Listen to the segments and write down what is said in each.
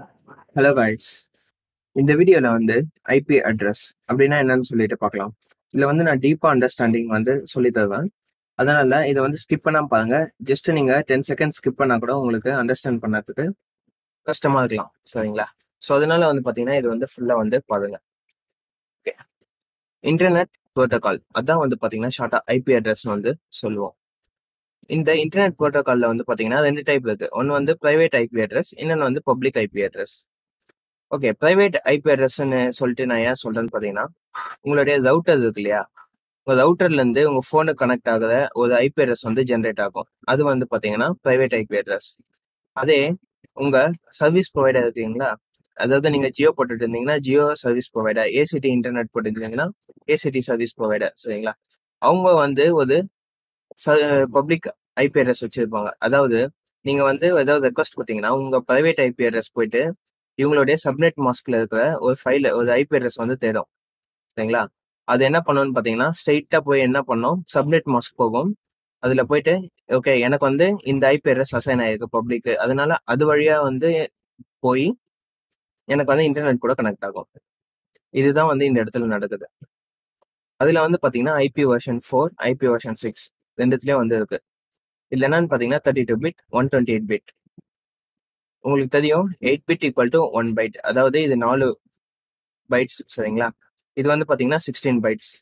hello guys இந்த வீடியோல வந்து ஐபி அட்ரஸ் அப்படின்னா என்னன்னு சொல்லிட்டு பார்க்கலாம் இதுல வந்து நான் டீப்பா அண்டர்ஸ்டாண்டிங் வந்து சொல்லி தருவேன் அதனால இதை வந்து ஸ்கிப் பண்ணாம பாருங்க ஜஸ்ட் நீங்க டென் செகண்ட் ஸ்கிப் பண்ணா கூட உங்களுக்கு அண்டர்ஸ்டாண்ட் பண்ணறதுக்கு கஷ்டமா இருக்கலாம் சரிங்களா ஸோ அதனால வந்து பாத்தீங்கன்னா இது வந்து ஃபுல்லா வந்து பாருங்க ஓகே இன்டர்நெட் புரோட்டோகால் அதான் வந்து பாத்தீங்கன்னா ஷார்ட்டா ஐபி அட்ரஸ் வந்து சொல்லுவோம் இந்த இன்டர்நெட் புரோட்டோகால்ல வந்து பாத்தீங்கன்னா ரெண்டு டைப் இருக்கு ஒன்னு வந்து பிரைவேட் ஐபி அட்ரஸ் இன்னொன்னு வந்து public IP address okay private IP அட்ரஸ்ன்னு சொல்லிட்டு நான் ஏன் சொல்றேன்னு பாத்தீங்கன்னா உங்களுடைய ரவுட்டர் இருக்கு இல்லையா உங்க ரவுட்டர்ல இருந்து உங்க போனுக்கு கனெக்ட் ஆகுற ஒரு ஐபி அட்ரஸ் வந்து ஜென்ரேட் ஆகும் அது வந்து பாத்தீங்கன்னா பிரைவேட் ஐபி அட்ரஸ் அதே உங்க சர்வீஸ் ப்ரொவைடர் இருக்கீங்களா அதாவது நீங்க ஜியோ போட்டுட்டு இருந்தீங்கன்னா Jio service provider ACT internet போட்டுருந்தீங்கன்னா ஏசிடி சர்வீஸ் ப்ரொவைடர் சரிங்களா அவங்க வந்து ஒரு பப்ளிக் ஐபி அட்ரஸ் வச்சிருப்பாங்க அதாவது நீங்க வந்து ஏதாவது ரெக்வஸ்ட் கொடுத்தீங்கன்னா உங்க பிரைவேட் ஐபி அட்ரஸ் போயிட்டு இவங்களுடைய சப்நெட் மாஸ்க்ல இருக்கிற ஒரு ஃபைல் ஒரு ஐபி அட்ரஸ் வந்து தேடும் சரிங்களா அது என்ன பண்ணணும்னு பாத்தீங்கன்னா ஸ்ட்ரெயிட்டா போய் என்ன பண்ணோம் சப்நெட் மாஸ்க் போகும் அதுல போயிட்டு ஓகே எனக்கு வந்து இந்த ஐபி அட்ரஸ் அசைன் ஆயிருக்கு பப்ளிக் அதனால அது வழியா வந்து போய் எனக்கு வந்து இன்டர்நெட் கூட கனெக்ட் ஆகும் இதுதான் வந்து இந்த இடத்துல நடக்குது அதுல வந்து பாத்தீங்கன்னா IP version four IP version six ரெண்டுத்துலயும் வந்து இருக்கு இதுல என்னன்னு பாத்தீங்கன்னா thirty two bit one twenty eight bit உங்களுக்கு தெரியும் eight bit equal to one byte அதாவது இது நாலு பைட்ஸ் சரிங்களா இது வந்து பாத்தீங்கன்னா சிக்ஸ்டீன் பைட்ஸ்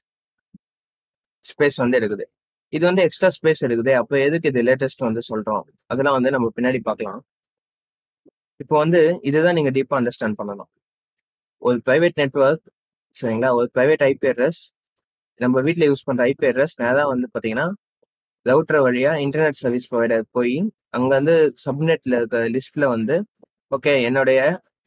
ஸ்பேஸ் வந்து இருக்குது இது வந்து எக்ஸ்ட்ரா ஸ்பேஸ் இருக்குது அப்போ எதுக்கு இது லேட்டஸ்ட் வந்து சொல்றோம் அதெல்லாம் வந்து நம்ம பின்னாடி பார்க்கலாம் இப்போ வந்து இதுதான் நீங்க டீப்பா அண்டர்ஸ்டாண்ட் பண்ணணும் ஒரு பிரைவேட் நெட்ஒர்க் சரிங்களா ஒரு பிரைவேட் ஐபி அட்ரஸ் நம்ம வீட்டில் யூஸ் பண்ற ஐபி அட்ரஸ் நேரா வந்து பாத்தீங்கன்னா ரவுட்டர் வழியா இன்டர்நெட் சர்வீஸ் ப்ரொவைடர் போய் அங்க வந்து சப்நெட்ல இருக்க லிஸ்ட்ல வந்து ஓகே என்னுடைய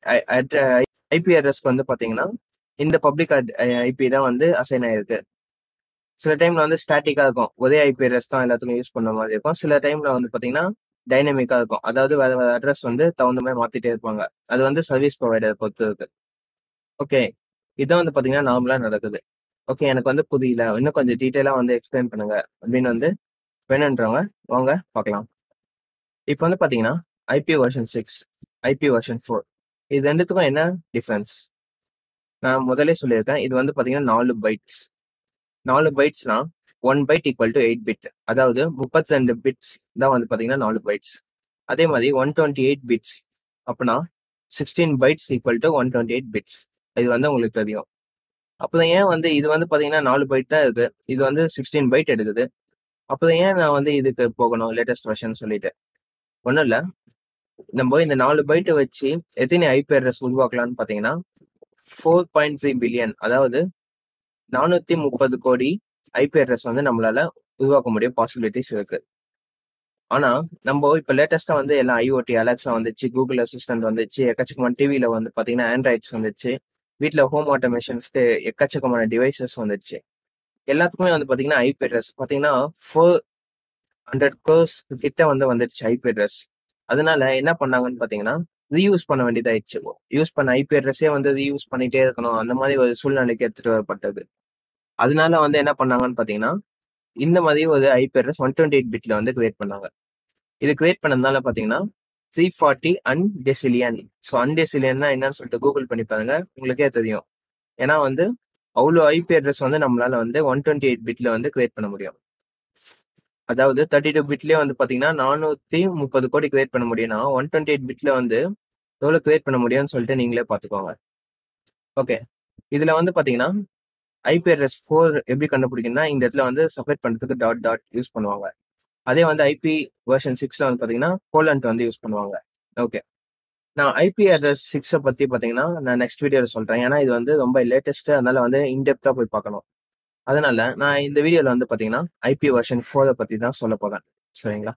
ஐபி அட்ரஸ்க்கு வந்து பாத்தீங்கன்னா இந்த பப்ளிக் ஐபி தான் வந்து அசைன் ஆயிருக்கு சில டைம்ல வந்து ஸ்டாட்டிக்கா இருக்கும் ஒரே ஐபி அட்ரஸ் தான் எல்லாத்துக்கும் யூஸ் பண்ண மாதிரி இருக்கும் சில டைம்ல வந்து பாத்தீங்கன்னா டைனமிக்கா இருக்கும் அதாவது வேற வேற அட்ரஸ் வந்து தகுந்த மாதிரி மாத்திட்டே இருப்பாங்க அது வந்து சர்வீஸ் ப்ரொவைடர் பொறுத்து இருக்கு ஓகே இதான் வந்து பாத்தீங்கன்னா நார்மலா நடக்குது ஓகே எனக்கு வந்து புரியல இன்னும் கொஞ்சம் டீட்டெயிலா வந்து எக்ஸ்பிளைன் பண்ணுங்க அப்படின்னு வந்து வேணுன்றவங்க வாங்க பார்க்கலாம் இப்போ வந்து பார்த்தீங்கன்னா IP version six IP version four இது ரெண்டுத்துக்கும் என்ன டிஃப்ரென்ஸ் நான் முதலே சொல்லியிருக்கேன் இது வந்து பார்த்தீங்கன்னா நாலு பைட்ஸ் நாலு பைட்ஸ்னா one byte equal to eight bit அதாவது முப்பத்தி ரெண்டு பிட்ஸ் தான் வந்து பார்த்தீங்கன்னா நாலு பைட்ஸ் அதே மாதிரி ஒன் டுவெண்ட்டி எயிட் பிட்ஸ் அப்படின்னா sixteen bytes equal to one twenty eight bits இது வந்து உங்களுக்கு தெரியும் அப்போதான் ஏன் வந்து இது வந்து பார்த்தீங்கன்னா நாலு பைட் தான் இருக்கு இது வந்து சிக்ஸ்டீன் பைட் எடுக்குது அப்போதான் ஏன் நான் வந்து இதுக்கு போகணும் லேட்டஸ்ட் வெர்ஷன் சொல்லிட்டு ஒன்றும் இல்லை நம்ம இந்த நாலு பைட்டை வச்சு எத்தனை ஐபி அட்ரஸ் உருவாக்கலாம்னு பார்த்தீங்கன்னா ஃபோர் பாயிண்ட் த்ரீ பில்லியன் அதாவது நானூற்றி முப்பது கோடி ஐபி அட்ரஸ் வந்து நம்மளால உருவாக்க முடியும் பாசிபிலிட்டிஸ் இருக்கு ஆனா நம்ம இப்போ லேட்டஸ்டா வந்து எல்லாம் ஐஓடி அலெக்ஸா வந்துச்சு கூகுள் அசிஸ்டன்ட் வந்துச்சு எக்கச்சக்கமான டிவியில வந்து பாத்தீங்கன்னா ஆண்ட்ராய்ட்ஸ் வந்துச்சு வீட்டில் ஹோம் ஆட்டோமேஷன்ஸ்க்கு எக்கச்சக்கமான டிவைசஸ் வந்துச்சு எல்லாத்துக்குமே வந்து பாத்தீங்கன்னா ஐபி அட்ரஸ் பாத்தீங்கன்னா ஃபோர் ஹண்ட்ரட் கோர்ஸ் கிட்ட வந்து வந்துடுச்சு ஐபி அட்ரஸ் அதனால என்ன பண்ணாங்கன்னு பாத்தீங்கன்னா ரீயூஸ் பண்ண வேண்டியதாயிடுச்சு யூஸ் பண்ண ஐபி அட்ரஸே வந்து ரீயூஸ் பண்ணிட்டே இருக்கணும் அந்த மாதிரி ஒரு சூழ்நிலைக்கு எடுத்துட்டு வரப்பட்டது அதனால வந்து என்ன பண்ணாங்கன்னு பாத்தீங்கன்னா இந்த மாதிரி ஒரு IP address one twenty eight பிட்ல வந்து கிரியேட் பண்ணாங்க இது கிரியேட் பண்ணதுனால பாத்தீங்கன்னா three forty undecillion so அன் டெசிலியன்னா என்னன்னு சொல்லிட்டு கூகுள் பண்ணி பாருங்க உங்களுக்கே தெரியும் ஏன்னா வந்து அவ்வளோ ஐபி அட்ரஸ் வந்து நம்மளால வந்து ஒன் டுவெண்ட்டி எயிட் பிட்ல வந்து கிரியேட் பண்ண முடியும் அதாவது தேர்ட்டி டூ பிட்லயே வந்து பாத்தீங்கன்னா நானூத்தி முப்பது கோடி கிரியேட் பண்ண முடியும்னா ஒன் டுவெண்ட்டி எயிட் பிட்ல வந்து எவ்வளவு கிரியேட் பண்ண முடியும்னு சொல்லிட்டு நீங்களே பாத்துக்கோங்க ஓகே இதுல வந்து பாத்தீங்கன்னா ஐபி அட்ரஸ் ஃபோர் எப்படி கண்டுபிடிக்கணும்னா இந்த இடத்துல வந்து செப்பரேட் பண்றதுக்கு டாட் டாட் யூஸ் பண்ணுவாங்க அதே வந்து ஐபி வெர்ஷன் சிக்ஸ்ல வந்து பாத்தீங்கன்னா கோலண்ட் வந்து யூஸ் பண்ணுவாங்க ஓகே நான் ஐபி அட்ரஸ் சிக்ஸை பத்தி பாத்தீங்கன்னா நான் நெக்ஸ்ட் வீடியோல சொல்றேன் ஏன்னா இது வந்து ரொம்ப லேட்டஸ்ட் அதனால வந்து இன்டெப்தா போய் பார்க்கணும் அதனால நான் இந்த வீடியோல வந்து பாத்தீங்கன்னா ஐபி வெர்ஷன் ஃபோரை பத்தி தான் சொல்ல போறேன் சரிங்களா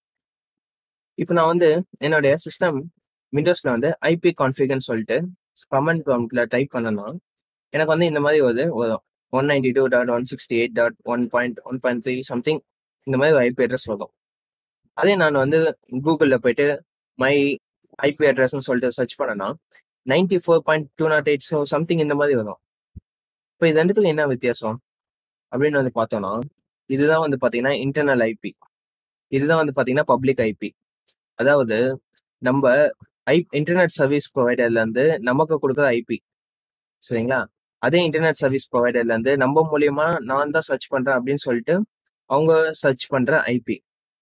இப்போ நான் வந்து என்னுடைய சிஸ்டம் விண்டோஸ்ல வந்து ஐபி கான்ஃபிகர்னு சொல்லிட்டு கமெண்ட் ப்ராம்ப்ட்ல டைப் பண்ணனா எனக்கு வந்து இந்த மாதிரி ஒரு one ninety two dot one sixty eight dot one point one point three something இந்த மாதிரி ஒரு ஐபி அட்ரஸ் வரும் அதே நான் வந்து கூகுளில் போயிட்டு மை ஐபி அட்ரஸ்னு சொல்லிட்டு சர்ச் பண்ணனா ninety four point two dot eight so something இந்த மாதிரி வரும் இப்போ இது ரெண்டுத்துக்கும் என்ன வித்தியாசம் அப்படின்னு வந்து பார்த்தோம்னா இதுதான் வந்து பார்த்தீங்கன்னா இன்டர்னல் ஐபி இதுதான் வந்து பார்த்தீங்கன்னா பப்ளிக் ஐபி அதாவது நம்ம ஐ இன்டர்நெட் சர்வீஸ் ப்ரொவைடர்ல இருந்து நமக்கு கொடுக்குற ஐபி சரிங்களா அதே இன்டர்நெட் சர்வீஸ் ப்ரொவைடர்ல இருந்து நம்ம மூலியமா நான் தான் சர்ச் பண்றேன் அப்படின்னு சொல்லிட்டு அவங்க சர்ச் பண்ற ஐபி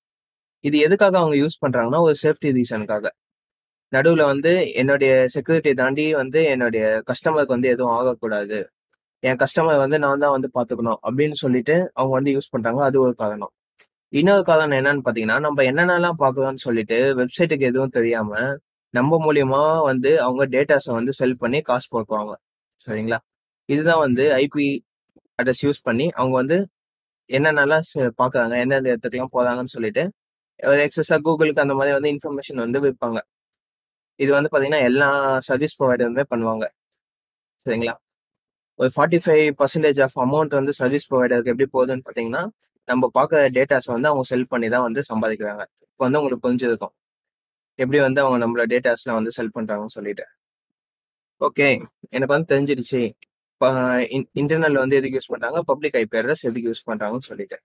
இது எதுக்காக அவங்க யூஸ் பண்றாங்கன்னா ஒரு சேஃப்டி ரீசனுக்காக நடுவுல வந்து என்னுடைய செக்யூரிட்டி தாண்டி வந்து என்னுடைய கஸ்டமருக்கு வந்து எதுவும் ஆகக்கூடாது என் கஸ்டமர் வந்து நான் தான் வந்து பாத்துக்கணும் அப்படின்னு சொல்லிட்டு அவங்க வந்து யூஸ் பண்றாங்க அது ஒரு காரணம் இன்னொரு காரணம் என்னன்னு பாத்தீங்கன்னா நம்ம என்னென்னலாம் பாக்குறோம்னு சொல்லிட்டு வெப்சைட்டுக்கு எதுவும் தெரியாம நம்ம மூலியமா வந்து அவங்க டேட்டாஸை வந்து செல் பண்ணி காசு போக்குவாங்க சரிங்களா இதுதான் வந்து ஐபி அட்ரஸ் யூஸ் பண்ணி அவங்க வந்து என்னென்னலாம் ச- பாக்குறாங்க எந்தெந்த இடத்துக்குலாம் போறாங்கன்னு சொல்லிட்டு எக்ஸஸா கூகுளுக்கு அந்த மாதிரி வந்து இன்ஃபர்மேஷன் வந்து விற்பாங்க இது வந்து பாத்தீங்கன்னா எல்லா சர்வீஸ் ப்ரொவைடருமே பண்ணுவாங்க சரிங்களா ஒரு forty five percentage of amount வந்து சர்வீஸ் ப்ரொவைடருக்கு எப்படி போகுதுன்னு பார்த்தீங்கன்னா நம்ம பார்க்குற டேட்டாஸ் வந்து அவங்க செல் பண்ணி தான் வந்து சம்பாதிக்கிறாங்க இப்போ வந்து உங்களுக்கு புரிஞ்சிருக்கும் எப்படி வந்து அவங்க நம்மளோட டேட்டாஸ்லாம் வந்து செல் பண்ணுறாங்கன்னு சொல்லிட்டு ஓகே எனக்கு வந்து தெரிஞ்சிடுச்சு இப்போ இன்டர்னல் வந்து எதுக்கு யூஸ் பண்ணுறாங்க பப்ளிக் ஐபி அட்ரஸ் எதுக்கு யூஸ் பண்ணுறாங்கன்னு சொல்லிட்டு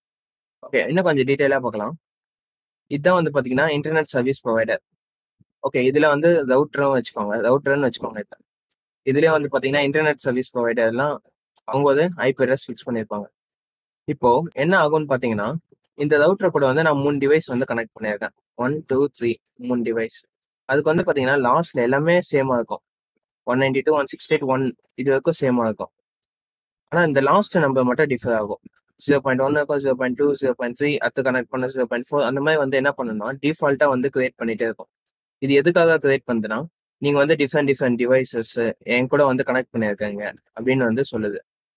ஓகே இன்னும் கொஞ்சம் டீட்டெயிலாக பார்க்கலாம் இதுதான் வந்து பார்த்தீங்கன்னா இன்டர்நெட் சர்வீஸ் ப்ரொவைடர் ஓகே இதில் வந்து ரவுட்டரும் வச்சுக்கோங்க ரவுட்டர்னு வச்சுக்கோங்க இப்போ இதுலேயே வந்து பார்த்தீங்கன்னா இன்டர்நெட் சர்வீஸ் ப்ரொவைடர்லாம் அவங்க வந்து ஐபி அட்ரஸ் ஃபிக்ஸ் பண்ணியிருப்பாங்க இப்போ என்ன ஆகும்னு பார்த்தீங்கன்னா இந்த ரவுட்டர் கூட வந்து நான் மூணு டிவைஸ் வந்து கனெக்ட் பண்ணியிருக்கேன் ஒன் டூ த்ரீ மூணு டிவைஸ் அதுக்கு வந்து பார்த்தீங்கன்னா லாஸ்ட்ல எல்லாமே சேமாக இருக்கும் one ninety two one sixty eight one இது வரைக்கும் சேமாக இருக்கும் ஆனால் இந்த லாஸ்ட் நம்பர் மட்டும் டிஃபர் ஆகும் ஜீரோ பாயிண்ட் ஒன் இருக்கும் zero point two zero point three அடுத்து கனெக்ட் பண்ண ஜீரோ பாயிண்ட் ஃபோர் அந்த மாதிரி வந்து என்ன பண்ணணும்னா டிஃபால்ட்டாக வந்து கிரியேட் பண்ணிட்டே இருக்கும் இது எதுக்காக கிரியேட் பண்ணுதுன்னா நீங்க வந்து டிஃப்ரெண்ட் டிஃப்ரெண்ட் டிவைசஸ் என் கூட வந்து கனெக்ட் பண்ணியிருக்கீங்க அப்படின்னு வந்து சொல்லுது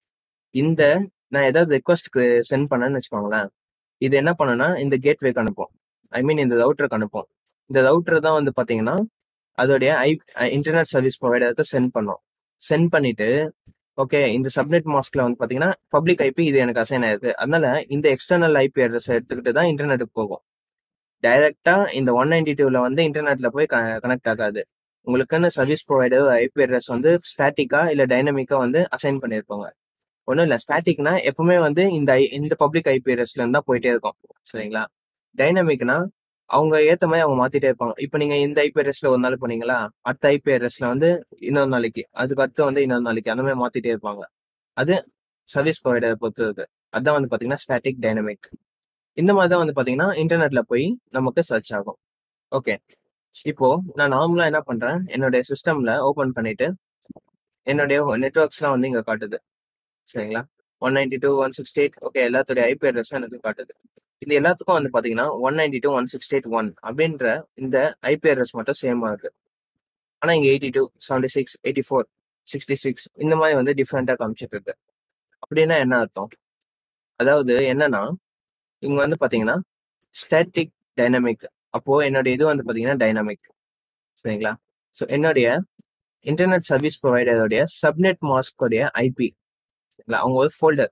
இந்த நான் ஏதாவது ரெக்வஸ்ட்க்கு சென்ட் பண்ணேன்னு வச்சுக்கோங்களேன் இது என்ன பண்ணுன்னா இந்த கேட்வேக்கு அனுப்பும் ஐ மீன் இந்த ரவுட்டருக்கு அனுப்பும் இந்த ரவுட்டர் தான் வந்து பாத்தீங்கன்னா அதோடைய ஐ இன்டர்நெட் சர்வீஸ் ப்ரொவைடருக்கு சென்ட் பண்ணும் சென்ட் பண்ணிட்டு ஓகே இந்த சப்நெட் மாஸ்க்ல வந்து பாத்தீங்கன்னா பப்ளிக் ஐபி இது எனக்கு அசைன் ஆயிருக்கு அதனால இந்த எக்ஸ்டர்னல் ஐபி அட்ரஸ் எடுத்துக்கிட்டு தான் இன்டர்நெட்டுக்கு போகும் டைரக்டா இந்த ஒன் நைன்டி டூல வந்து இன்டர்நெட்ல போய் கனெக்ட் ஆகாது உங்களுக்குன்னு சர்வீஸ் ப்ரொவைடர் ஐபி அட்ரஸ் வந்து ஸ்டாட்டிக்கா இல்ல டைனமிக்கா வந்து அசைன் பண்ணியிருப்பாங்க ஒன்றும் இல்லை ஸ்டாட்டிக்னா எப்பவுமே வந்து இந்த I- இந்த பப்ளிக் ஐபி அட்ரஸ்ல இருந்தா போயிட்டே இருக்கும் சரிங்களா டைனமிக்னா அவங்க ஏத்த மாதிரி அவங்க மாத்திட்டே இருப்பாங்க இப்போ நீங்க இந்த ஐபி அட்ரஸ்ல ஒரு நாள் போனீங்களா அடுத்த ஐபி அட்ரஸ்ல வந்து இன்னொரு நாளைக்கு அதுக்கு அடுத்து வந்து இன்னொரு நாளைக்கு அந்த மாதிரி மாத்திட்டே இருப்பாங்க அது சர்வீஸ் ப்ரொவைடரை பொறுத்தது அதான் வந்து பாத்தீங்கன்னா ஸ்டாட்டிக் டைனமிக் இந்த மாதிரி தான் வந்து பாத்தீங்கன்னா இன்டர்நெட்ல போய் நமக்கு சர்ச் ஆகும் ஓகே இப்போ நான் நார்மலா என்ன பண்றேன் என்னுடைய சிஸ்டம்ல ஓபன் பண்ணிட்டு என்னுடைய நெட்ஒர்க்ஸ்லாம் வந்து இங்க காட்டுது சரிங்களா one ninety two one sixty eight okay எல்லாத்துடைய ஐபி அட்ரஸும் எனக்கு காட்டுது இது எல்லாத்துக்கும் வந்து பாத்தீங்கன்னா one ninety two one sixty eight one அப்படின்ற இந்த ஐபி அட்ரஸ் மட்டும் சேமா இருக்கு ஆனா இங்க eighty two seventy six eighty four sixty six இந்த மாதிரி வந்து டிஃப்ரெண்டா காமிச்சிட்டு இருக்கு அப்படின்னா என்ன அர்த்தம் அதாவது என்னன்னா இங்க வந்து பாத்தீங்கன்னா ஸ்டாட்டிக் டைனமிக் அப்போ என்னுடைய இது வந்து பாத்தீங்கன்னா டைனமிக் சரிங்களா ஸோ என்னுடைய இன்டர்நெட் சர்வீஸ் ப்ரொவைடருடைய சப்நெட் மாஸ்கோடைய ஐபி சரிங்களா அவங்க ஒரு ஃபோல்டர்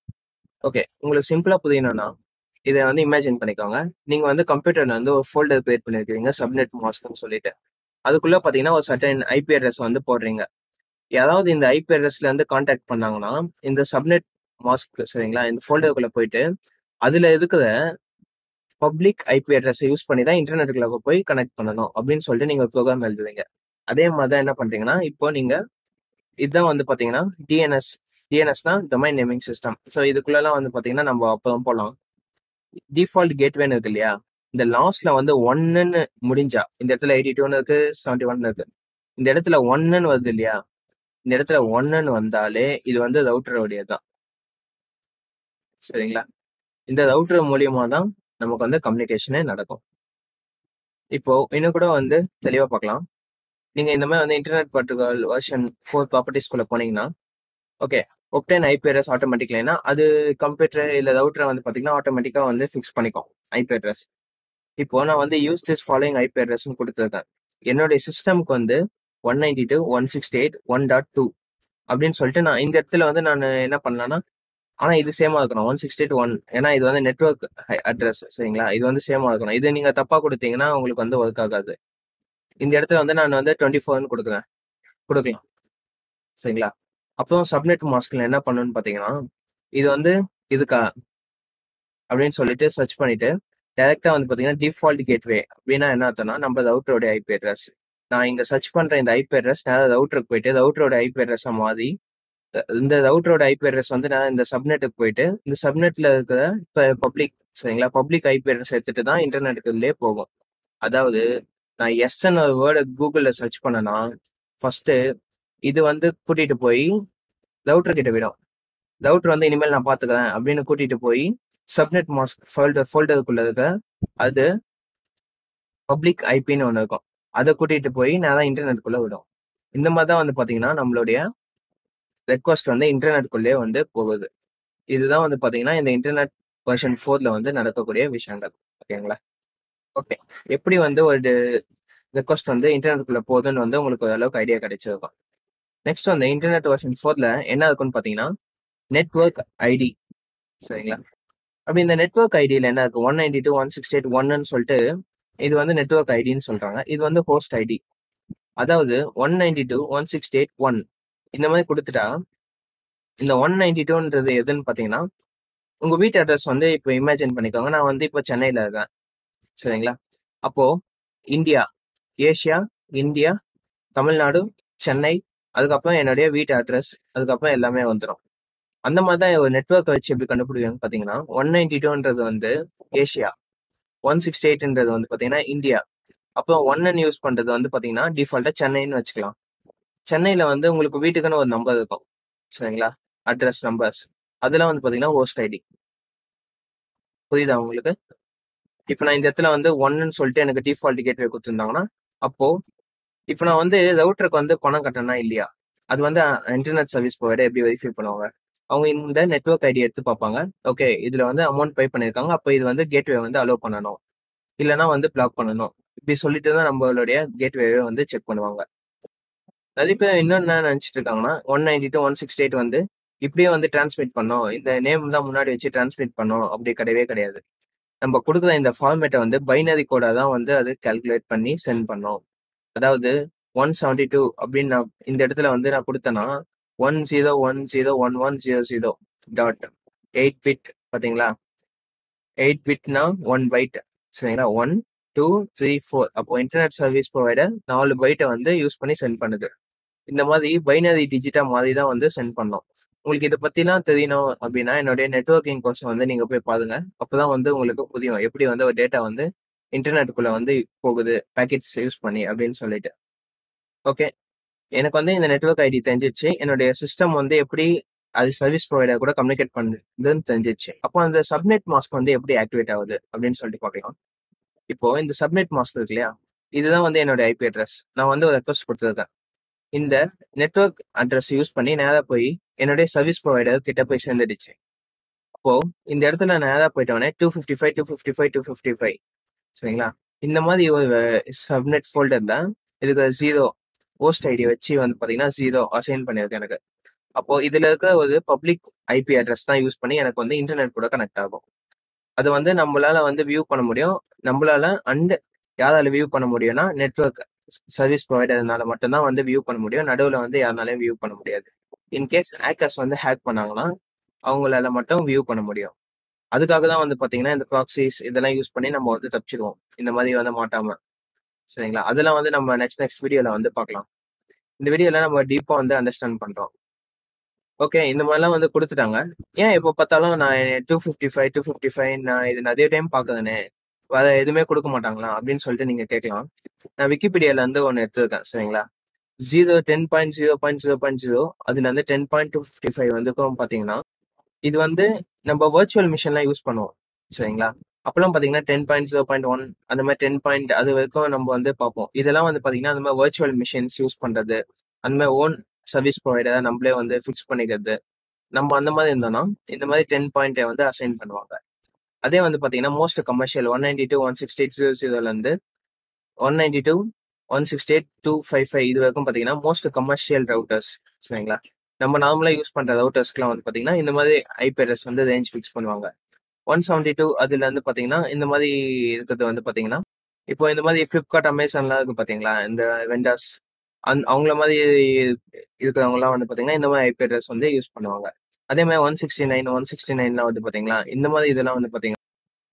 ஓகே உங்களுக்கு சிம்பிளா புரியணும்னா இதை வந்து இமேஜின் பண்ணிக்கோங்க நீங்க வந்து கம்ப்யூட்டர்ல வந்து ஒரு ஃபோல்டர் கிரியேட் பண்ணிருக்கீங்க சப்நெட் மாஸ்க்னு சொல்லிட்டு அதுக்குள்ள பாத்தீங்கன்னா ஒரு சர்டன் ஐபி அட்ரஸ் வந்து போடுறீங்க யாராவது இந்த ஐபி அட்ரஸ்ல இருந்து காண்டாக்ட் பண்ணாங்கன்னா இந்த சப்நெட் மாஸ்க் சரிங்களா இந்த ஃபோல்டருக்குள்ள போயிட்டு அதுல இருக்கிற பப்ளிக் ஐபி அட்ரஸை யூஸ் பண்ணி தான் இன்டர்நெட்டுக்குள்ள போய் கனெக்ட் பண்ணணும் அப்படின்னு சொல்லிட்டு நீங்க ப்ரோக்ராம் எழுதுவீங்க அதே மாதிரி தான் என்ன பண்றீங்கன்னா இப்போ நீங்க இதுதான் வந்து பாத்தீங்கன்னா டிஎன்எஸ் டிஎன்எஸ்னா டொமைன் நேமிங் சிஸ்டம் ஸோ இதுக்குள்ளலாம் வந்து பாத்தீங்கன்னா நம்ம அப்புறம் போகலாம் டிஃபால்ட் கேட்வேன்னு இருக்கு இல்லையா இந்த லாஸ்ட்ல வந்து ஒன்னுன்னு முடிஞ்சா இந்த இடத்துல எயிட்டி டூன்னு இருக்கு செவன்டி ஒன் இருக்கு இந்த இடத்துல ஒன்னுன்னு வருது இல்லையா இந்த இடத்துல ஒன்னுன்னு வந்தாலே இது வந்து ரவுட்டருடைய தான் சரிங்களா இந்த ரவுட்டர் மூலியமா தான் நமக்கு வந்து கம்யூனிகேஷனே நடக்கும் இப்போ இன்னும் கூட வந்து தெளிவா பார்க்கலாம் நீங்க இந்த மாதிரி வந்து இன்டர்நெட் பர்டிகுலர் வெர்ஷன் ஃபோர் ப்ராப்பர்ட்டிஸ்குள்ள போனீங்கன்னா ஓகே ஒப்டேன் ஐபி அட்ரஸ் ஆட்டோமேட்டிக் லைனா அது கம்ப்யூட்டர் இல்ல ரவுட்டரை வந்து பாத்தீங்கன்னா ஆட்டோமேட்டிக்கா வந்து ஃபிக்ஸ் பண்ணிக்கும் ஐபி அட்ரஸ் இப்போ நான் வந்து யூஸ் திஸ் ஃபாலோயிங் ஐபி அட்ரஸ்னு கொடுத்துருக்கேன் என்னுடைய சிஸ்டம்க்கு வந்து one ninety two one sixty eight one dot two அப்படின்னு சொல்லிட்டு நான் இந்த இடத்துல வந்து நான் என்ன பண்ணலாம்னா ஆனா இது சேமா இருக்கணும் ஒன் சிக்ஸ்டி எயிட் ஒன் ஏன்னா இது வந்து நெட்ஒர்க் அட்ரஸ் சரிங்களா இது வந்து சேமா இருக்கணும் இது நீங்க தப்பா கொடுத்தீங்கன்னா உங்களுக்கு வந்து ஒர்க் ஆகாது இந்த இடத்துல வந்து நான் வந்து டுவெண்ட்டி ஃபோர்னு கொடுக்குறேன் கொடுக்கலாம் சரிங்களா அப்புறம் சப்நெட் மாஸ்க்ல என்ன பண்ணணும்னு பாத்தீங்கன்னா இது வந்து இதுக்கா அப்படின்னு சொல்லிட்டு சர்ச் பண்ணிட்டு டைரக்டா வந்து பாத்தீங்கன்னா டிஃபால்ட் கேட்வே அப்படின்னா என்ன அர்த்தம்னா நம்ம ரவுட்டரோட ஐபி அட்ரஸ் நான் இங்க சர்ச் பண்ற இந்த ஐபி அட்ரஸ் நேரம் ரவுட்டருக்கு போயிட்டு ரவுட்டரோட ஐபி அட்ரஸை மாறி இந்த ரவுட்டரோட ஐபி அட்ரஸ் வந்து நான் இந்த சப்நெட்டுக்கு போயிட்டு இந்த சப்நெட்ல இருக்கிற இப்போ பப்ளிக் சரிங்களா பப்ளிக் ஐபி அட்ரஸ் எடுத்துட்டு தான் இன்டர்நெட்டுக்குள்ளே போகும் அதாவது நான் எஸ்ன்னு ஒரு வேர்டை கூகுள்ல சர்ச் பண்ணனா ஃபர்ஸ்ட் இது வந்து கூட்டிட்டு போய் ரவுட்டர் கிட்ட விடும் ரவுட்டர் வந்து இனிமேல் நான் பாத்துக்கிறேன் அப்படின்னு கூட்டிட்டு போய் சப்நெட் மாஸ்க் ஃபோல்டர் ஃபோல்டருக்குள்ள இருக்க அது பப்ளிக் ஐபின்னு ஒன்று இருக்கும் அதை கூட்டிட்டு போய் நான் தான் இன்டர்நெட்டுக்குள்ள விடும் இந்த மாதிரி தான் வந்து பாத்தீங்கன்னா நம்மளுடைய ரெக்வஸ்ட் வந்து இன்டர்நெட்டுக்குள்ளே வந்து போகுது இதுதான் வந்து பாத்தீங்கன்னா இந்த இன்டர்நெட் வெர்ஷன் ஃபோர்ல வந்து நடக்கக்கூடிய விஷயங்கள் ஓகேங்களா ஓகே எப்படி வந்து ஒரு ரெக்வஸ்ட் வந்து இன்டர்நெட்டுக்குள்ள போகுதுன்னு வந்து உங்களுக்கு ஓரளவுக்கு ஐடியா கிடைச்சிருக்கும் நெக்ஸ்ட் வந்து இன்டர்நெட் வெர்ஷன் ஃபோர்ல என்ன இருக்குன்னு பாத்தீங்கன்னா நெட்ஒர்க் ஐடி சரிங்களா அப்படி இந்த நெட்ஒர்க் ஐடியில் என்ன இருக்கு one ninety two one sixty eight ஒன்னு சொல்லிட்டு இது வந்து நெட்ஒர்க் ஐடின்னு சொல்றாங்க இது வந்து ஹோஸ்ட் ஐடி அதாவது one ninety two one sixty eight one இந்த மாதிரி கொடுத்துட்டா இந்த ஒன் நைன்டி டூன்றது எதுன்னு பார்த்தீங்கன்னா உங்க வீட்டு அட்ரஸ் வந்து இப்போ இமேஜின் பண்ணிக்கோங்க நான் வந்து இப்போ சென்னையில இருக்கேன் சரிங்களா அப்போ India Asia India Tamil Nadu Chennai அதுக்கப்புறம் என்னுடைய வீட்டு அட்ரஸ் அதுக்கப்புறம் எல்லாமே வந்துடும் அந்த மாதிரி தான் ஒரு நெட்ஒர்க் வச்சு எப்படி கண்டுபிடிக்குன்னு பார்த்தீங்கன்னா ஒன் நைன்டி டூன்றது வந்து ஏஷியா ஒன் சிக்ஸ்டி எயிட்ன்றது வந்து பார்த்தீங்கன்னா இந்தியா அப்புறம் ஒன்னு யூஸ் பண்றது வந்து பார்த்தீங்கன்னா டிஃபால்ட்டா சென்னைன்னு வச்சுக்கலாம் சென்னையில வந்து உங்களுக்கு வீட்டுக்குன்னு ஒரு நம்பர் இருக்கும் சரிங்களா அட்ரஸ் நம்பர்ஸ் அதெல்லாம் வந்து பார்த்தீங்கன்னா ஹோஸ்ட் ஐடி புரியுதா உங்களுக்கு இப்போ நான் இந்த இடத்துல வந்து ஒன்னு சொல்லிட்டு எனக்கு டிஃபால்ட் கேட்வே கொடுத்துருந்தாங்கன்னா அப்போ இப்போ நான் வந்து ரவுட்டருக்கு வந்து பணம் கட்டணா இல்லையா அது வந்து இன்டர்நெட் சர்வீஸ் ப்ரொவைடர் எப்படி வெரிஃபை பண்ணுவாங்க அவங்க இந்த நெட்ஒர்க் ஐடி எடுத்து பார்ப்பாங்க ஓகே இதுல வந்து அமௌண்ட் பே பண்ணியிருக்காங்க அப்போ இது வந்து கேட்வே வந்து அலோவ் பண்ணணும் இல்லைன்னா வந்து பிளாக் பண்ணணும் இப்படி சொல்லிட்டு தான் நம்மளுடைய கேட்வேவை வந்து செக் பண்ணுவாங்க நிறைய பேர் இன்னும் என்ன நினைச்சிட்டு இருக்காங்கன்னா one ninety two one sixty eight வந்து இப்படியே வந்து டிரான்ஸ்மிட் பண்ணோம் இந்த நேம் தான் முன்னாடி வச்சு டிரான்ஸ்மிட் பண்ணோம் அப்படி கிடையவே கிடையாது நம்ம கொடுக்குற இந்த ஃபார்மேட்டை வந்து பைனரி கோடா தான் வந்து அது கால்குலேட் பண்ணி சென்ட் பண்ணோம் அதாவது ஒன் செவன்டி டூ அப்படின்னு நான் இந்த இடத்துல வந்து நான் கொடுத்தேன்னா one zero one zero one one zero zero dot eight bit பார்த்தீங்களா எயிட் பிட்னா ஒன் பைட் சரிங்களா ஒன் டூ த்ரீ ஃபோர் அப்போ இன்டர்நெட் சர்வீஸ் ப்ரொவைடர் நாலு பைட்டை வந்து யூஸ் பண்ணி சென்ட் பண்ணுது இந்த மாதிரி பைனரி டிஜிட்டா மாதிரி தான் வந்து சென்ட் பண்ணோம் உங்களுக்கு இதை பத்திலாம் தெரியணும் அப்படின்னா என்னுடைய நெட்ஒர்க்கிங் கோர்ஸ் வந்து நீங்க போய் பாருங்க அப்பதான் வந்து உங்களுக்கு புரியும் எப்படி வந்து ஒரு டேட்டா வந்து இன்டர்நெட்டுக்குள்ள வந்து போகுது பேக்கெட்ஸ் யூஸ் பண்ணி அப்படின்னு சொல்லிட்டு ஓகே எனக்கு வந்து இந்த நெட்ஒர்க் ஐடி தெரிஞ்சிச்சு என்னுடைய சிஸ்டம் வந்து எப்படி அது சர்வீஸ் ப்ரொவைடர் கூட கம்யூனிகேட் பண்ணுதுன்னு தெரிஞ்சிச்சு அப்போ அந்த சப்நெட் மாஸ்க் வந்து எப்படி ஆக்டிவேட் ஆகுது அப்படின்னு சொல்லிட்டு பார்க்கலாம் இப்போ இந்த சப்நெட் மாஸ்க் இருக்கு இல்லையா இதுதான் வந்து என்னோட ஐபி அட்ரஸ் நான் வந்து ஒரு ரெக்வஸ்ட் கொடுத்துருக்கேன் இந்த நெட்ஒர்க் அட்ரஸ் யூஸ் பண்ணி நேராக போய் என்னுடைய சர்வீஸ் ப்ரொவைடர் கிட்ட போய் சேர்ந்துடுச்சு அப்போ இந்த இடத்துல நேராக போயிட்டோடனே two fifty five two fifty five two fifty five சரிங்களா இந்த மாதிரி ஒரு சப்நெட் ஃபோல்டர் தான் இதுக்கு ஜீரோ போஸ்ட் ஐடி வச்சு வந்து பார்த்தீங்கன்னா ஜீரோ அசைன் பண்ணியிருக்கு எனக்கு அப்போ இதுல இருக்க ஒரு பப்ளிக் ஐபி அட்ரஸ் தான் யூஸ் பண்ணி எனக்கு வந்து இன்டர்நெட் கூட கனெக்ட் ஆகும் அது வந்து நம்மளால வந்து வியூ பண்ண முடியும் நம்மளால அண்ட் யாரால வியூ பண்ண முடியும்னா நெட்ஒர்க் சர்வீஸ் ப்ரொவைடர்னால மட்டும்தான் வந்து வியூ பண்ண முடியும் நடுவில் வந்து யாருனாலையும் வியூ பண்ண முடியாது இன்கேஸ் ஹேக்கர்ஸ் வந்து ஹேக் பண்ணாங்கன்னா அவங்களால மட்டும் வியூ பண்ண முடியும் அதுக்காக தான் வந்து பார்த்தீங்கன்னா இந்த ப்ராக்சிஸ் இதெல்லாம் யூஸ் பண்ணி நம்ம வந்து தப்பிச்சிடுவோம் இந்த மாதிரி வந்து மாட்டாம சரிங்களா அதெல்லாம் வந்து நம்ம நெக்ஸ்ட் நெக்ஸ்ட் வீடியோல வந்து பார்க்கலாம் இந்த வீடியோல நம்ம டீப்பா வந்து அண்டர்ஸ்டாண்ட் பண்றோம் ஓகே இந்த மாதிரிலாம் வந்து கொடுத்துட்டாங்க ஏன் எப்போ பார்த்தாலும் நான் two fifty five two fifty five நான் இது நிறைய டைம் பார்க்குறேனே வேற எதுவுமே கொடுக்க மாட்டாங்களா அப்படின்னு சொல்லிட்டு நீங்க கேட்கலாம் நான் விக்கிபீடியால இருந்து ஒன்று எடுத்துருக்கேன் சரிங்களா zero ten point zero point zero point zero அதுல இருந்து ten point two fifty five வந்து பாத்தீங்கன்னா இது வந்து நம்ம வர்ச்சுவல் மிஷின்லாம் யூஸ் பண்ணுவோம் சரிங்களா அப்பெல்லாம் பாத்தீங்கன்னா ten point zero point one அந்த மாதிரி டென் பாயிண்ட் அது வரைக்கும் நம்ம வந்து பார்ப்போம் இதெல்லாம் வந்து பாத்தீங்கன்னா அந்த மாதிரி வர்ச்சுவல் மிஷின்ஸ் யூஸ் பண்றது அந்த மாதிரி ஓன் சர்வீஸ் ப்ரொவைடர் நம்மளே வந்து ஃபிக்ஸ் பண்ணிக்கிறது நம்ம அந்த மாதிரி இருந்தோம்னா இந்த மாதிரி டென் பாயிண்ட்டை வந்து அசைன் பண்ணுவாங்க அதே வந்து பாத்தீங்கன்னா most commercial one ninety two one sixty eight zero ஜீரோல இருந்து one ninety two one sixty eight two five five இது வரைக்கும் பாத்தீங்கன்னா மோஸ்ட் கமர்ஷியல் ரவுட்டர்ஸ் சரிங்களா நம்ம நார்மலா யூஸ் பண்ற ரவுட்டர்ஸ்க்குலாம் வந்து பாத்தீங்கன்னா இந்த மாதிரி ஐபி அட்ரஸ் வந்து ரேஞ்ச் ஃபிக்ஸ் பண்ணுவாங்க ஒன் செவன்டி டூ அதுல இருந்து பாத்தீங்கன்னா இந்த மாதிரி இருக்கிறது வந்து பாத்தீங்கன்னா இப்போ இந்த மாதிரி ஃபிளிப்கார்ட் அமேசான்லாம் இருக்கு பாத்தீங்களா இந்த வெண்டர்ஸ் அந் அவங்கள மாதிரி இருக்கிறவங்கலாம் வந்து பாத்தீங்கன்னா இந்த மாதிரி ஐபி அட்ரஸ் வந்து யூஸ் பண்ணுவாங்க அதே மாதிரி one sixty nine one sixty நைன்லாம் வந்து பாத்தீங்களா இந்த மாதிரி இதெல்லாம் வந்து பாத்தீங்கன்னா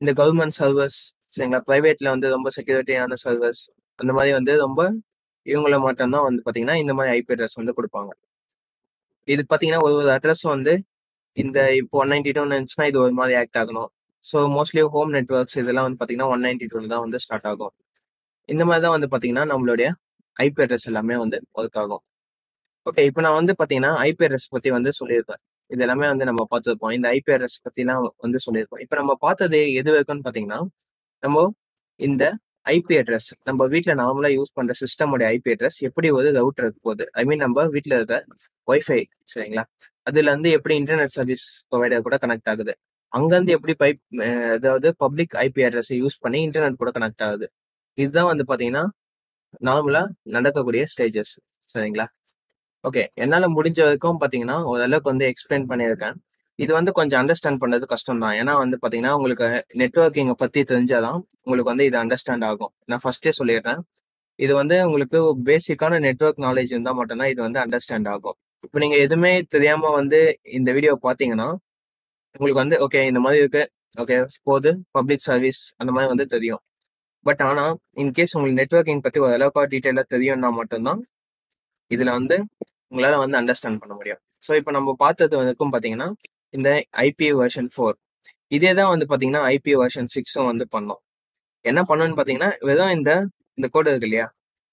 இந்த கவர்மெண்ட் சர்வர்ஸ் சரிங்களா ப்ரைவேட்ல வந்து ரொம்ப செக்யூரிட்டியான சர்வர்ஸ் அந்த மாதிரி வந்து ரொம்ப இவங்கள மட்டும்தான் வந்து பாத்தீங்கன்னா இந்த மாதிரி ஐபி அட்ரஸ் வந்து கொடுப்பாங்க இதுக்கு பாத்தீங்கன்னா ஒரு ஒரு அட்ரஸ் வந்து இந்த இப்போ ஒன் நைன்டி டூ இருந்துச்சுன்னா இது ஒரு மாதிரி ஆக்ட் ஆகணும் ஸோ மோஸ்ட்லி ஹோம் நெட்ஒர்க்ஸ் இதெல்லாம் வந்து பாத்தீங்கன்னா ஒன் நைன்டி டூல தான் வந்து ஸ்டார்ட் ஆகும் இந்த மாதிரி தான் வந்து பாத்தீங்கன்னா நம்மளுடைய ஐபி அட்ரஸ் எல்லாமே வந்து ஒர்க் ஆகும் ஓகே இப்போ நான் வந்து பாத்தீங்கன்னா ஐபி அட்ரஸ் பத்தி வந்து சொல்லியிருப்பேன் இது எல்லாமே வந்து நம்ம பார்த்துருப்போம் இந்த ஐபி அட்ரஸ் பத்திலாம் வந்து சொல்லியிருப்போம் இப்போ நம்ம பார்த்தது எது வரைக்கும்னு பாத்தீங்கன்னா நம்ம இந்த ஐபி அட்ரஸ் நம்ம வீட்டில் நார்மலா யூஸ் பண்ற சிஸ்டமோட ஐபி அட்ரஸ் எப்படி ஒரு ரவுட்டருக்கு போகுது ஐ மீன் நம்ம வீட்டில் இருக்க ஒய்ஃபை சரிங்களா அதுல இருந்து எப்படி இன்டர்நெட் சர்வீஸ் ப்ரொவைடர் கூட கனெக்ட் ஆகுது அங்கேருந்து எப்படி பைப் அதாவது பப்ளிக் ஐபி அட்ரஸை யூஸ் பண்ணி இன்டர்நெட் கூட கனெக்ட் ஆகுது இதுதான் வந்து பாத்தீங்கன்னா நார்மலா நடக்கக்கூடிய ஸ்டேஜஸ் சரிங்களா ஓகே என்னால முடிஞ்ச வரைக்கும் பாத்தீங்கன்னா ஓரளவுக்கு வந்து எக்ஸ்பிளைன் பண்ணியிருக்கேன் இது வந்து கொஞ்சம் அண்டர்ஸ்டாண்ட் பண்ணது கஷ்டம் தான் ஏன்னா வந்து பாத்தீங்கன்னா உங்களுக்கு நெட்ஒர்க்கிங்கை பத்தி தெரிஞ்சாதான் உங்களுக்கு வந்து இது அண்டர்ஸ்டாண்ட் ஆகும் நான் ஃபர்ஸ்டே சொல்லிடுறேன் இது வந்து உங்களுக்கு பேசிக்கான நெட்ஒர்க் நாலேஜ் இருந்தால் மட்டும்தான் இது வந்து அண்டர்ஸ்டாண்ட் ஆகும் இப்போ நீங்க எதுவுமே தெரியாம வந்து இந்த வீடியோ பாத்தீங்கன்னா உங்களுக்கு வந்து ஓகே இந்த மாதிரி இருக்கு ஓகே போது பப்ளிக் சர்வீஸ் அந்த மாதிரி வந்து தெரியும் பட் ஆனா இன்கேஸ் உங்களுக்கு நெட்ஒர்க்கிங் பத்தி ஓரளவுக்கு டீட்டெயிலாக தெரியும்னா மட்டும்தான் இதுல வந்து உங்களால வந்து அண்டர்ஸ்டாண்ட் பண்ண முடியும் ஸோ இப்போ நம்ம பார்த்தது வரைக்கும் பாத்தீங்கன்னா இந்த ஐபி வெர்ஷன் ஃபோர் இதே தான் வந்து பாத்தீங்கன்னா ஐபி வெர்ஷன் சிக்ஸும் வந்து பண்ணோம் என்ன பண்ணணும்னு பாத்தீங்கன்னா வெறும் இந்த இந்த கோடு இருக்கு இல்லையா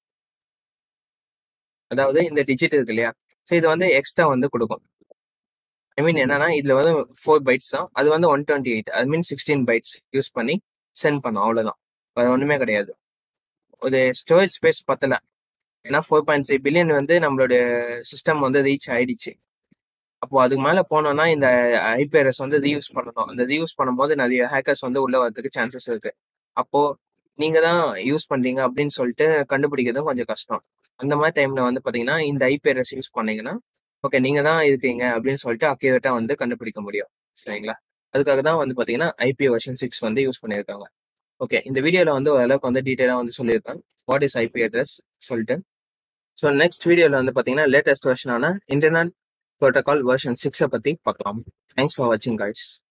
அதாவது இந்த டிஜிட் இருக்கு இல்லையா ஸோ இது வந்து எக்ஸ்ட்ரா வந்து கொடுக்கும் ஐ மீன் என்னன்னா இதுல வந்து ஃபோர் பைட்ஸ் தான் அது வந்து ஒன் டுவெண்ட்டி எயிட் அது மீன் சிக்ஸ்டீன் பைட்ஸ் யூஸ் பண்ணி சென்ட் பண்ணும் அவ்வளவுதான் வேற ஒண்ணுமே கிடையாது ஒரு ஸ்டோரேஜ் ஸ்பேஸ் பத்தல ஏன்னா ஃபோர் பாயிண்ட் த்ரீ பில்லியன் வந்து நம்மளோட சிஸ்டம் வந்து ரீச் ஆயிடுச்சு அப்போ அதுக்கு மேல போனோம்னா இந்த ஐபிஆர்எஸ் வந்து ரீயூஸ் பண்ணணும் அந்த ரீயூஸ் பண்ணும்போது நிறைய ஹேக்கர்ஸ் வந்து உள்ள வரதுக்கு சான்சஸ் இருக்கு அப்போ நீங்க தான் யூஸ் பண்றீங்க அப்படின்னு சொல்லிட்டு கண்டுபிடிக்கிறதும் கொஞ்சம் கஷ்டம் அந்த மாதிரி டைம்ல வந்து பாத்தீங்கன்னா இந்த ஐபிஆர்எஸ் யூஸ் பண்ணீங்கன்னா ஓகே நீங்க தான் இருக்கீங்க அப்படின்னு சொல்லிட்டு அக்யூரேட்டா வந்து கண்டுபிடிக்க முடியும் சரிங்களா அதுக்காக தான் வந்து பாத்தீங்கன்னா ஐபி வெர்ஷன் சிக்ஸ் வந்து யூஸ் பண்ணியிருக்காங்க ஓகே இந்த வீடியோல வந்து ஓரளவுக்கு வந்து டீட்டெயிலாக வந்து சொல்லியிருக்கேன் வாட் இஸ் ஐபி அட்ரஸ் சொல்லிட்டு ஸோ நெக்ஸ்ட் வீடியோவில் வந்து பார்த்தீங்கன்னா லேட்டஸ்ட் வெர்ஷனான இன்டர்நெட் ப்ரோட்டோகால் வெர்ஷன் சிக்ஸை பற்றி பார்க்கலாம் தேங்க்ஸ் ஃபார் வாட்சிங் கைஸ்